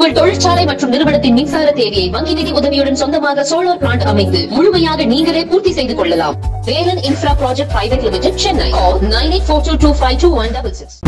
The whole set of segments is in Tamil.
உங்கள் தொழிற்சாலை மற்றும் நிறுவனத்தின் மின்சார தேவையை வங்கி நிதி உதவியுடன் சொந்தமாக சோலார் பிளான்ட் அமைத்து முழுமையாக நீங்களே பூர்த்தி செய்து கொள்ளலாம் Velan infra project private limited Chennai nine eight four two two five two one double six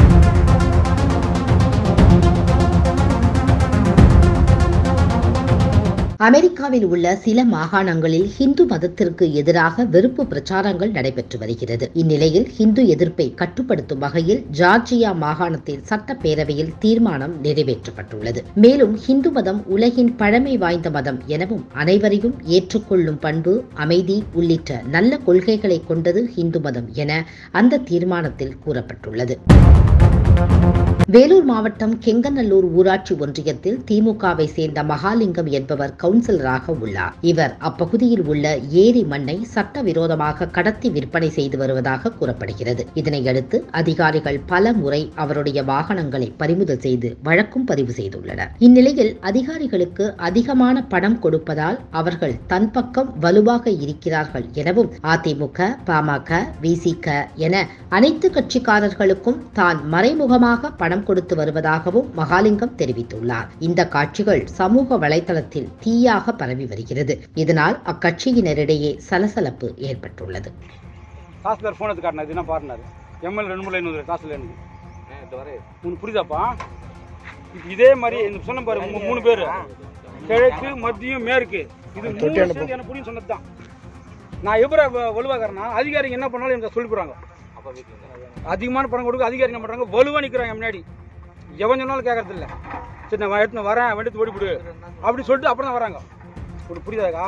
அமெரிக்காவில் உள்ள சில மாகாணங்களில் ஹிந்து மதத்திற்கு எதிராக வெறுப்பு பிரச்சாரங்கள் நடைபெற்று வருகிறது இந்நிலையில் ஹிந்து எதிர்ப்பை கட்டுப்படுத்தும் வகையில் ஜார்ஜியா மாகாணத்தில் சட்டப்பேரவையில் தீர்மானம் நிறைவேற்றப்பட்டுள்ளது மேலும் ஹிந்து மதம் உலகின் பழமை வாய்ந்த மதம் எனவும் அனைவரையும் ஏற்றுக்கொள்ளும் பண்பு அமைதி உள்ளிட்ட நல்ல கொள்கைகளை கொண்டது ஹிந்து மதம் என அந்த தீர்மானத்தில் கூறப்பட்டுள்ளது வேலூர் மாவட்டம் கெங்கநல்லூர் ஊராட்சி ஒன்றியத்தில் திமுகவை சேர்ந்த மகாலிங்கம் என்பவர் கவுன்சிலராக உள்ளார் இவர் அப்பகுதியில் உள்ள ஏரி மண்ணை சட்டவிரோதமாக கடத்தி விற்பனை செய்து வருவதாக கூறப்படுகிறது இதனையடுத்து அதிகாரிகள் பல முறை அவருடைய வாகனங்களை பறிமுதல் செய்து வழக்கும் பதிவு செய்துள்ளனர் இந்நிலையில் அதிகாரிகளுக்கு அதிகமான பணம் கொடுப்பதால் அவர்கள் தன் பக்கம் வலுவாக இருக்கிறார்கள் எனவும் அதிமுக பாமக விசிக என அனைத்து கட்சிக்காரர்களுக்கும் தான் மறைமுகமாக பணம் கொடுத்து வருவதாகவும் மகாலிங்கம் தெரிவித்துள்ளார் இந்த காட்சிகள் சமூக வலைதளத்தில் தீயாக பரவி வருகிறது இதனால் அக்கட்சியினரிடையே சலசலப்பு ஏற்பட்டுள்ளது தாசில்தார் ஃபோன் எடுத்து காட்டினார் என்ன பாருனாரு எம்எல் ரெண்டு மூணு லைன் காசில் எனக்கு உனக்கு புரியுதாப்பா இப்ப இதே மாதிரி இந்த சொன்ன பாரு மூ- மூணு பேர் கிழக்கு மத்தியம் மேற்கு இது மூணு சேர்ந்து எனக்கு புரியும் சொன்னது தான் நான் எப்படி வலுவாகிறேன்னா அதிகாரிங்க என்ன பண்ணாலும் எனக்கு சொல்லி போடுறாங்க அதிகமான பணம் கொடுக்க அதிகாரி என்ன பண்றாங்க வலுவா நிக்கிறாங்க முன்னாடி எவன் சொன்னாலும் கேட்கறது இல்ல சரி நான் எடுத்து வரேன் வெடித்து ஓடி போடு அப்படி சொல்லிட்டு அப்புறம் தான் வராங்க உனக்கு புரியுதாக்கா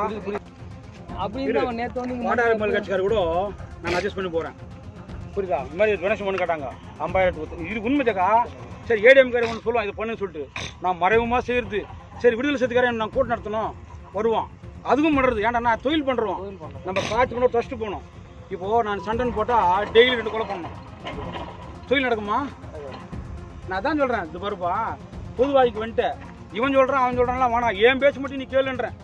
மாட்டாளர் கட்சிக்காரர் கூட நான் அட்ஜஸ்ட் பண்ணி போறேன் புரியுதா இந்த மாதிரி டொனேஷன் பண்ணி கேட்டாங்க ஐம்பதாயிரத்து இது உண்மைதாக்கா சரி ஏடிஎம் காரன் ஒன்று சொல்லுவான் இதை பண்ணுன்னு சொல்லிட்டு நான் மறைமுகமாக செய்யறது சரி விடுதலை சத்துக்காரன் நான் கூட்டு நடத்தணும் வருவான் அதுவும் பண்ணுறது ஏன்டா நான் தொழில் பண்ணுறோம் நம்ம காட்சி பண்ண ட்ரஸ்ட் போகணும் இப்போ நான் சண்டன் போட்டால் டெய்லி ரெண்டு கொலை பண்ணணும் தொழில் நடக்குமா நான் அதான் சொல்கிறேன் இது பாருப்பா பொதுவாய்க்கு வந்துட்டு இவன் சொல்கிறான் அவன் சொல்கிறான்லாம் வேணாம் ஏன் பேச மட்டும் நீ கேளுன்றேன்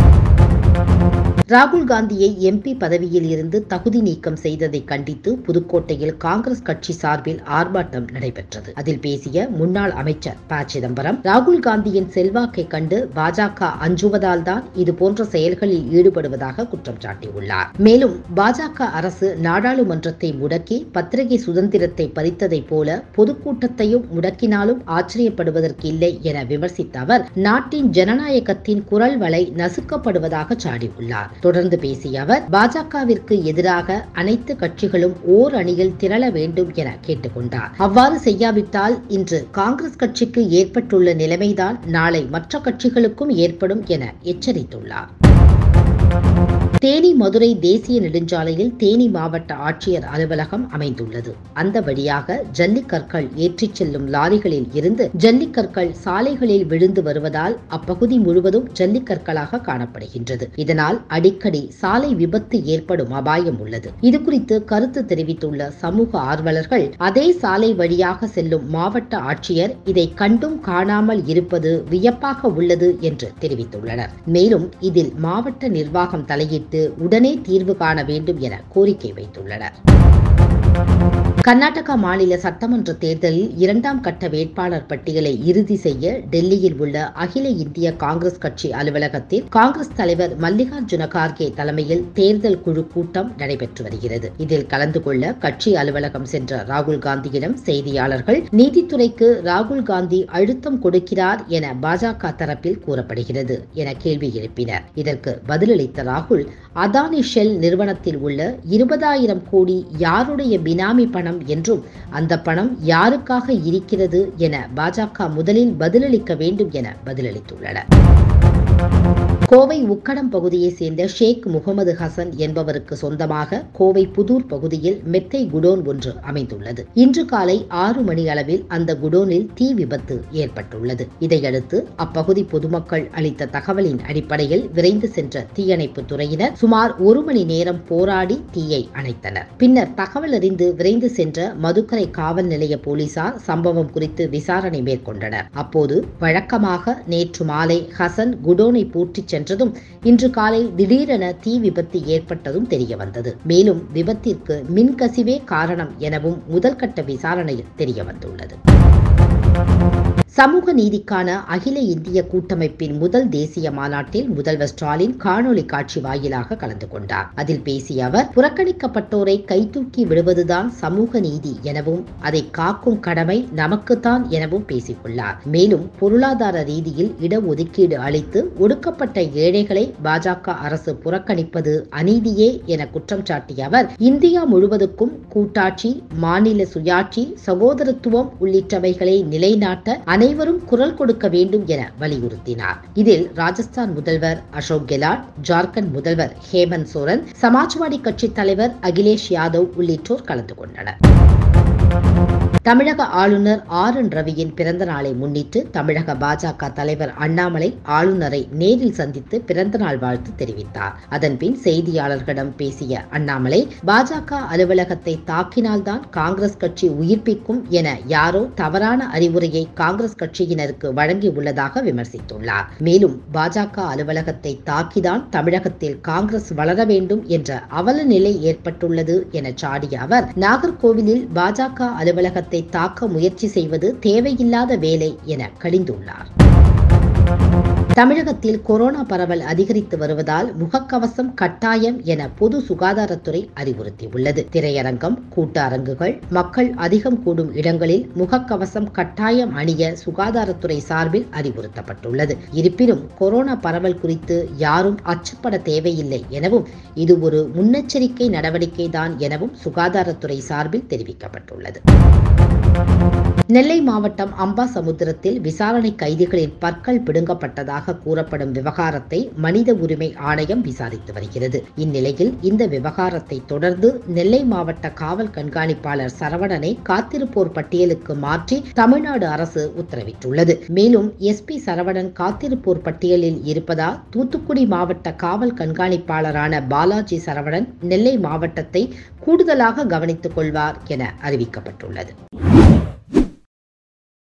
ராகுல் காந்தியை எம்பி பதவியில் இருந்து தகுதி நீக்கம் செய்ததை கண்டித்து புதுக்கோட்டையில் காங்கிரஸ் கட்சி சார்பில் ஆர்ப்பாட்டம் நடைபெற்றது அதில் பேசிய முன்னாள் அமைச்சர் ப சிதம்பரம் ராகுல் காந்தியின் செல்வாக்கை கண்டு பாஜக அஞ்சுவதால் தான் இது போன்ற செயல்களில் ஈடுபடுவதாக குற்றம் சாட்டியுள்ளார் மேலும் பாஜக அரசு நாடாளுமன்றத்தை முடக்கி பத்திரிகை சுதந்திரத்தை பறித்ததைப் போல பொதுக்கூட்டத்தையும் முடக்கினாலும் ஆச்சரியப்படுவதற்கு இல்லை என விமர்சித்த அவர் நாட்டின் ஜனநாயகத்தின் குரல் வலை நசுக்கப்படுவதாக சாடியுள்ளார் தொடர்ந்து பேசிய அவர் பாஜகவிற்கு எதிராக அனைத்து கட்சிகளும் ஓர் அணியில் திரள வேண்டும் என கேட்டுக்கொண்டார் அவ்வாறு செய்யாவிட்டால் இன்று காங்கிரஸ் கட்சிக்கு ஏற்பட்டுள்ள நிலைமைதான் நாளை மற்ற கட்சிகளுக்கும் ஏற்படும் என எச்சரித்துள்ளார் தேனி மதுரை தேசிய நெடுஞ்சாலையில் தேனி மாவட்ட ஆட்சியர் அலுவலகம் அமைந்துள்ளது அந்த வழியாக ஜல்லிக்கற்கள் ஏற்றிச் செல்லும் லாரிகளில் இருந்து ஜல்லிக்கற்கள் சாலைகளில் விழுந்து வருவதால் அப்பகுதி முழுவதும் ஜல்லிக்கற்களாக காணப்படுகின்றது இதனால் அடிக்கடி சாலை விபத்து ஏற்படும் அபாயம் உள்ளது இதுகுறித்து கருத்து தெரிவித்துள்ள சமூக ஆர்வலர்கள் அதே சாலை வழியாக செல்லும் மாவட்ட ஆட்சியர் இதை கண்டும் காணாமல் இருப்பது வியப்பாக உள்ளது என்று தெரிவித்துள்ளனர் மேலும் இதில் மாவட்ட நிர்வாகம் தலையிட்டு உடனே தீர்வு காண வேண்டும் என கோரிக்கை வைத்துள்ளனர் கர்நாடகா மாநில சட்டமன்ற தேர்தலில் இரண்டாம் கட்ட வேட்பாளர் பட்டியலை இறுதி செய்ய டெல்லியில் உள்ள அகில இந்திய காங்கிரஸ் கட்சி அலுவலகத்தில் காங்கிரஸ் தலைவர் மல்லிகார்ஜுன கார்கே தலைமையில் தேர்தல் குழு கூட்டம் நடைபெற்று வருகிறது இதில் கலந்து கொள்ள கட்சி அலுவலகம் சென்ற ராகுல் காந்தியிடம் செய்தியாளர்கள் நீதித்துறைக்கு ராகுல் காந்தி அழுத்தம் கொடுக்கிறார் என பாஜக தரப்பில் கூறப்படுகிறது என கேள்வி எழுப்பினர் இதற்கு பதிலளித்த ராகுல் அதானி ஷெல் நிறுவனத்தில் உள்ள இருபதாயிரம் கோடி யாருடைய பினாமி பணம் என்றும் அந்த பணம் யாருக்காக இருக்கிறது என பாஜக முதலில் பதிலளிக்க வேண்டும் என பதிலளித்துள்ளனர் கோவை உக்கடம் பகுதியைச் சேர்ந்த ஷேக் முகமது ஹசன் என்பவருக்கு சொந்தமாக கோவை புதூர் பகுதியில் மெத்தை குடோன் ஒன்று அமைந்துள்ளது இன்று காலை ஆறு மணி அளவில் அந்த குடோனில் தீ விபத்து ஏற்பட்டுள்ளது இதையடுத்து அப்பகுதி பொதுமக்கள் அளித்த தகவலின் அடிப்படையில் விரைந்து சென்ற தீயணைப்பு துறையினர் சுமார் ஒரு மணி நேரம் போராடி தீயை அணைத்தனர் பின்னர் தகவல் அறிந்து விரைந்து சென்ற மதுக்கரை காவல் நிலைய போலீசார் சம்பவம் குறித்து விசாரணை மேற்கொண்டனர் அப்போது வழக்கமாக நேற்று மாலை ஹசன் குடோனை பூட்டிச் சென்றதும் இன்று காலை திடீரென தீ விபத்து ஏற்பட்டதும் தெரியவந்தது மேலும் விபத்திற்கு மின்கசிவே காரணம் எனவும் முதல்கட்ட விசாரணையில் தெரியவந்துள்ளது சமூக நீதிக்கான அகில இந்திய கூட்டமைப்பின் முதல் தேசிய மாநாட்டில் முதல்வர் ஸ்டாலின் காணொலி காட்சி வாயிலாக கலந்து கொண்டார் அதில் பேசிய அவர் புறக்கணிக்கப்பட்டோரை கைதூக்கி விடுவதுதான் சமூக நீதி எனவும் அதை காக்கும் கடமை நமக்குத்தான் எனவும் பேசியுள்ளார் மேலும் பொருளாதார ரீதியில் இடஒதுக்கீடு அளித்து ஒடுக்கப்பட்ட ஏழைகளை பாஜக அரசு புறக்கணிப்பது அநீதியே என குற்றம் சாட்டிய அவர் இந்தியா முழுவதுக்கும் கூட்டாட்சி மாநில சுயாட்சி சகோதரத்துவம் உள்ளிட்டவைகளை நிலைநாட்ட அனைவரும் குரல் கொடுக்க வேண்டும் என வலியுறுத்தினார் இதில் ராஜஸ்தான் முதல்வர் அசோக் கெலாட் ஜார்க்கண்ட் முதல்வர் ஹேமந்த் சோரன் சமாஜ்வாடி கட்சி தலைவர் அகிலேஷ் யாதவ் உள்ளிட்டோர் கலந்து கொண்டனர் தமிழக ஆளுநர் ஆர் என் ரவியின் பிறந்த நாளை முன்னிட்டு தமிழக பாஜக தலைவர் அண்ணாமலை ஆளுநரை நேரில் சந்தித்து பிறந்தநாள் வாழ்த்து தெரிவித்தார் அதன்பின் செய்தியாளர்களிடம் பேசிய அண்ணாமலை பாஜக அலுவலகத்தை தாக்கினால்தான் காங்கிரஸ் கட்சி உயிர்ப்பிக்கும் என யாரோ தவறான அறிவுரையை காங்கிரஸ் கட்சியினருக்கு வழங்கியுள்ளதாக விமர்சித்துள்ளார் மேலும் பாஜக அலுவலகத்தை தாக்கிதான் தமிழகத்தில் காங்கிரஸ் வளர வேண்டும் என்ற அவல நிலை ஏற்பட்டுள்ளது என சாடிய அவர் நாகர்கோவிலில் பாஜக அலுவலகத்தை தாக்க முயற்சி செய்வது தேவையில்லாத வேலை என கடிந்துள்ளார் தமிழகத்தில் கொரோனா பரவல் அதிகரித்து வருவதால் முகக்கவசம் கட்டாயம் என பொது சுகாதாரத்துறை அறிவுறுத்தியுள்ளது திரையரங்கம் கூட்ட அரங்குகள் மக்கள் அதிகம் கூடும் இடங்களில் முகக்கவசம் கட்டாயம் அணிய சுகாதாரத்துறை சார்பில் அறிவுறுத்தப்பட்டுள்ளது இருப்பினும் கொரோனா பரவல் குறித்து யாரும் அச்சப்பட தேவையில்லை எனவும் இது ஒரு முன்னெச்சரிக்கை நடவடிக்கைதான் எனவும் சுகாதாரத்துறை சார்பில் தெரிவிக்கப்பட்டுள்ளது நெல்லை மாவட்டம் அம்பாசமுத்திரத்தில் விசாரணை கைதிகளின் பற்கள் பிடுங்கப்பட்டதாக கூறப்படும் விவகாரத்தை மனித உரிமை ஆணையம் விசாரித்து வருகிறது இந்நிலையில் இந்த விவகாரத்தை தொடர்ந்து நெல்லை மாவட்ட காவல் கண்காணிப்பாளர் சரவணனை காத்திருப்போர் பட்டியலுக்கு மாற்றி தமிழ்நாடு அரசு உத்தரவிட்டுள்ளது மேலும் எஸ்பி சரவணன் காத்திருப்போர் பட்டியலில் இருப்பதால் தூத்துக்குடி மாவட்ட காவல் கண்காணிப்பாளரான பாலாஜி சரவணன் நெல்லை மாவட்டத்தை கூடுதலாக கவனித்துக் கொள்வார் என அறிவிக்கப்பட்டுள்ளது